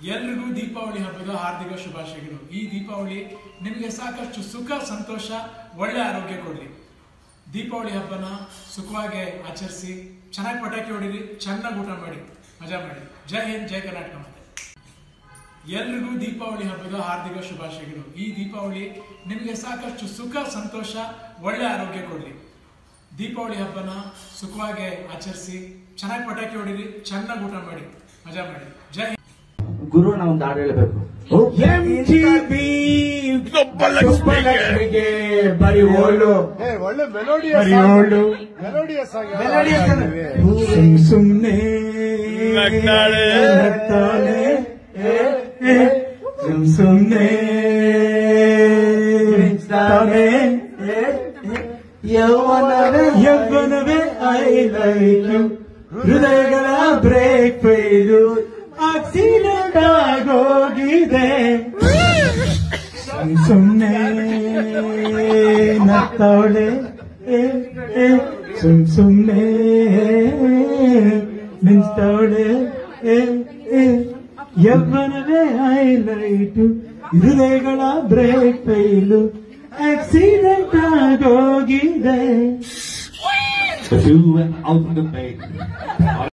ಎಲ್ರಿಗೂ ದೀಪಾವಳಿ ಹಬ್ಬದ ಹಾರ್ದಿಕ ಶುಭಾಶಯಗಳು ಈ ದೀಪಾವಳಿ ನಿಮಗೆ ಸಾಕಷ್ಟು ಸುಖ ಸಂತೋಷ ಒಳ್ಳೆ ಆರೋಗ್ಯ ಕೊಡಲಿ ದೀಪಾವಳಿ ಹಬ್ಬನ ಸುಖವಾಗಿ ಆಚರಿಸಿ ಚೆನ್ನಾಗಿ ಪಟಾಕಿ ಹೊಡೀರಿ ಚೆನ್ನಾಗಿ ಊಟ ಮಾಡಿ ಮಜಾ ಮಾಡಿ ಜೈ ಹಿಂದ್ ಜೈ ಕರ್ನಾಟಕ ಮತ್ತೆ ಎಲ್ರಿಗೂ ದೀಪಾವಳಿ ಹಬ್ಬದ ಹಾರ್ದಿಕ ಶುಭಾಶಯಗಳು ಈ ದೀಪಾವಳಿ ನಿಮಗೆ ಸಾಕಷ್ಟು ಸುಖ ಸಂತೋಷ ಒಳ್ಳೆ ಆರೋಗ್ಯ ಕೊಡಲಿ ದೀಪಾವಳಿ ಹಬ್ಬನ ಸುಖವಾಗಿ ಆಚರಿಸಿ ಚೆನ್ನಾಗಿ ಪಟಾಕಿ ಹೊಡೀರಿ ಚೆನ್ನಾಗಿ ಊಟ ಮಾಡಿ ಮಜಾ ಮಾಡಿ ಜೈ ಹಿಂದ್ ಗುರು ನಾವು ಒಂದು ಹಾಡು ಹೇಳಬೇಕು ಬರೀ ಓಲ್ಡು ಏ, ಒಳ್ಳೆ ಮೆಲೋಡಿಯಸ್ ಬರೀ ಓಲ್ಡು ಮೆಲೋಡಿಯಸ್ ಆಗಿ Melodious ಆಗಿ. ಹಾಡಿದ್ವಿ. ಸುಮ್ ಸುಮ್ನೆ ನಗ್ತಾಳೆ, ಏ, ಏ, ಸುಮ್ ಸುಮ್ನೆ ಮಿಂಚ್ತಾಳೆ, ಏ, ಏ, ಯೌವನವೇ ಯೌವನವೇ ಐ ಲೈಕ್ ಯು ಹೃದಯಗಳ ಬ್ರೇಕ್ ಫೈಲು ಆಕ್ಸಿಡೆಂಟ್ ಆಗೋಗಿದೆ ಸುಮ್ ಸುಮ್ನೆ ನಗ್ತಾವಳೆ ಏ, ಏ, ಸುಮ್ ಸುಮ್ನೆ ಮಿಂಚ್ತಾವಳೆ ಏ, ಏ, ಯೌವನವೇ ಹೈಲೈಟು ಹೃದಯಗಳ ಬ್ರೇಕ್ ಫೈಲು ಆಕ್ಸಿಡೆಂಟ್ ಆಗೋಗಿದೆ The two went out in the bed.